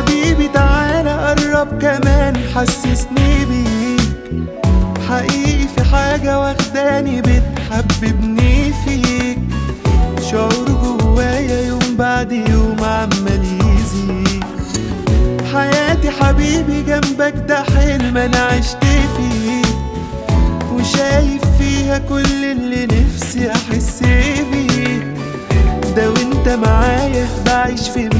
حبيبي تعالى قرب كمان حسسني بيك حقيقي في حاجة واخداني بتحببني فيك شعور جوايا يوم بعد يوم عمال يزيد حياتي حبيبي جنبك ده حلم انا عشت فيه وشايف فيها كل اللي نفسي احس بيه ده وانت معايا بعيش في